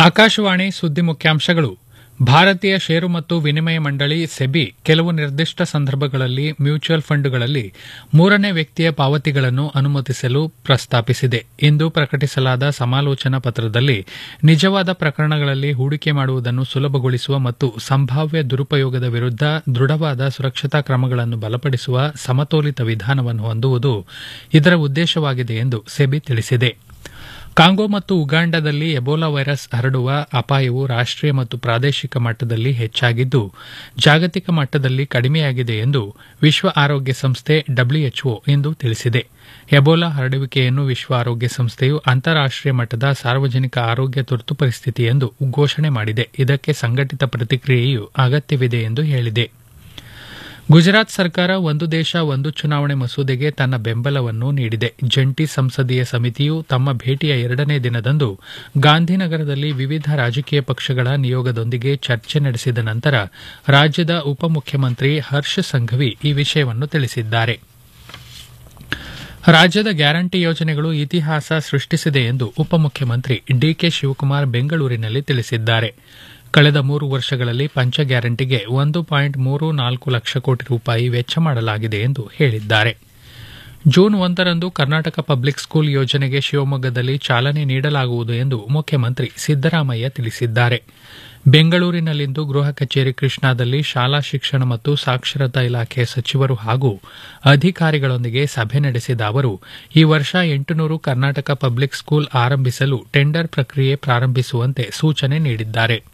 ಆಕಾಶವಾಣಿ ಸುದ್ದಿ ಮುಖ್ಯಾಂಶಗಳು ಭಾರತೀಯ ಷೇರು ಮತ್ತು ವಿನಿಮಯ ಮಂಡಳಿ ಸೆಬಿ ಕೆಲವು ನಿರ್ದಿಷ್ಟ ಸಂದರ್ಭಗಳಲ್ಲಿ ಮ್ಯೂಚುವಲ್ ಫಂಡ್ಗಳಲ್ಲಿ ಮೂರನೇ ವ್ಯಕ್ತಿಯ ಪಾವತಿಗಳನ್ನು ಅನುಮತಿಸಲು ಪ್ರಸ್ತಾಪಿಸಿದೆ ಇಂದು ಪ್ರಕಟಿಸಲಾದ ಸಮಾಲೋಚನಾ ಪತ್ರದಲ್ಲಿ ನಿಜವಾದ ಪ್ರಕರಣಗಳಲ್ಲಿ ಹೂಡಿಕೆ ಮಾಡುವುದನ್ನು ಸುಲಭಗೊಳಿಸುವ ಮತ್ತು ಸಂಭಾವ್ಯ ದುರುಪಯೋಗದ ವಿರುದ್ಧ ದೃಢವಾದ ಸುರಕ್ಷತಾ ಕ್ರಮಗಳನ್ನು ಬಲಪಡಿಸುವ ಸಮತೋಲಿತ ವಿಧಾನವನ್ನು ಹೊಂದುವುದು ಇದರ ಉದ್ದೇಶವಾಗಿದೆ ಎಂದು ಸೆಬಿ ತಿಳಿಸಿದೆ ಕಾಂಗೋ ಮತ್ತು ಉಗಾಂಡದಲ್ಲಿ ಎಬೋಲಾ ವೈರಸ್ ಹರಡುವ ಅಪಾಯವು ರಾಷ್ಟೀಯ ಮತ್ತು ಪ್ರಾದೇಶಿಕ ಮಟ್ಟದಲ್ಲಿ ಹೆಚ್ಚಾಗಿದ್ದು ಜಾಗತಿಕ ಮಟ್ಟದಲ್ಲಿ ಕಡಿಮೆಯಾಗಿದೆ ಎಂದು ವಿಶ್ವ ಆರೋಗ್ಯ ಸಂಸ್ಥೆ ಡಬ್ಲ್ಯೂಎಚ್ಒ ಇಂದು ತಿಳಿಸಿದೆ ಎಬೋಲಾ ಹರಡುವಿಕೆಯನ್ನು ವಿಶ್ವ ಆರೋಗ್ಯ ಸಂಸ್ಥೆಯು ಅಂತಾರಾಷ್ಟೀಯ ಮಟ್ಟದ ಸಾರ್ವಜನಿಕ ಆರೋಗ್ಯ ತುರ್ತು ಪರಿಸ್ಥಿತಿ ಎಂದು ಘೋಷಣೆ ಮಾಡಿದೆ ಇದಕ್ಕೆ ಸಂಘಟಿತ ಪ್ರತಿಕ್ರಿಯೆಯು ಅಗತ್ಯವಿದೆ ಎಂದು ಹೇಳಿದೆ ಗುಜರಾತ್ ಸರ್ಕಾರ ಒಂದು ದೇಶ ಒಂದು ಚುನಾವಣೆ ಮಸೂದೆಗೆ ತನ್ನ ಬೆಂಬಲವನ್ನು ನೀಡಿದೆ ಜಂಟಿ ಸಂಸದೀಯ ಸಮಿತಿಯು ತಮ್ಮ ಭೇಟಿಯ ಎರಡನೇ ದಿನದಂದು ಗಾಂಧಿನಗರದಲ್ಲಿ ವಿವಿಧ ರಾಜಕೀಯ ಪಕ್ಷಗಳ ನಿಯೋಗದೊಂದಿಗೆ ಚರ್ಚೆ ನಡೆಸಿದ ನಂತರ ರಾಜ್ಯದ ಉಪಮುಖ್ಯಮಂತ್ರಿ ಹರ್ಷ ಸಂಘವಿ ಈ ವಿಷಯವನ್ನು ತಿಳಿಸಿದ್ದಾರೆ ರಾಜ್ಯದ ಗ್ಯಾರಂಟಿ ಯೋಜನೆಗಳು ಇತಿಹಾಸ ಸೃಷ್ಟಿಸಿದೆ ಎಂದು ಉಪಮುಖ್ಯಮಂತ್ರಿ ಡಿಕೆ ಶಿವಕುಮಾರ್ ಬೆಂಗಳೂರಿನಲ್ಲಿ ತಿಳಿಸಿದ್ದಾರೆ ಕಳೆದ ಮೂರು ವರ್ಷಗಳಲ್ಲಿ ಪಂಚ ಗ್ಯಾರಂಟಿಗೆ ಒಂದು ಪಾಯಿಂಟ್ ಮೂರು ನಾಲ್ಕು ಲಕ್ಷ ಕೋಟಿ ರೂಪಾಯಿ ವೆಚ್ಚ ಮಾಡಲಾಗಿದೆ ಎಂದು ಹೇಳಿದ್ದಾರೆ ಜೂನ್ ಒಂದರಂದು ಕರ್ನಾಟಕ ಪಬ್ಲಿಕ್ ಸ್ಕೂಲ್ ಯೋಜನೆಗೆ ಶಿವಮೊಗ್ಗದಲ್ಲಿ ಚಾಲನೆ ನೀಡಲಾಗುವುದು ಎಂದು ಮುಖ್ಯಮಂತ್ರಿ ಸಿದ್ದರಾಮಯ್ಯ ತಿಳಿಸಿದ್ದಾರೆ ಬೆಂಗಳೂರಿನಲ್ಲಿಂದು ಗೃಹ ಕಚೇರಿ ಕೃಷ್ಣಾದಲ್ಲಿ ಶಾಲಾ ಶಿಕ್ಷಣ ಮತ್ತು ಸಾಕ್ಷರತಾ ಇಲಾಖೆ ಸಚಿವರು ಹಾಗೂ ಅಧಿಕಾರಿಗಳೊಂದಿಗೆ ಸಭೆ ನಡೆಸಿದ ಅವರು ಈ ವರ್ಷ ಎಂಟುನೂರು ಕರ್ನಾಟಕ ಪಬ್ಲಿಕ್ ಸ್ಕೂಲ್ ಆರಂಭಿಸಲು ಟೆಂಡರ್ ಪ್ರಕ್ರಿಯೆ ಪ್ರಾರಂಭಿಸುವಂತೆ ಸೂಚನೆ ನೀಡಿದ್ದಾರೆ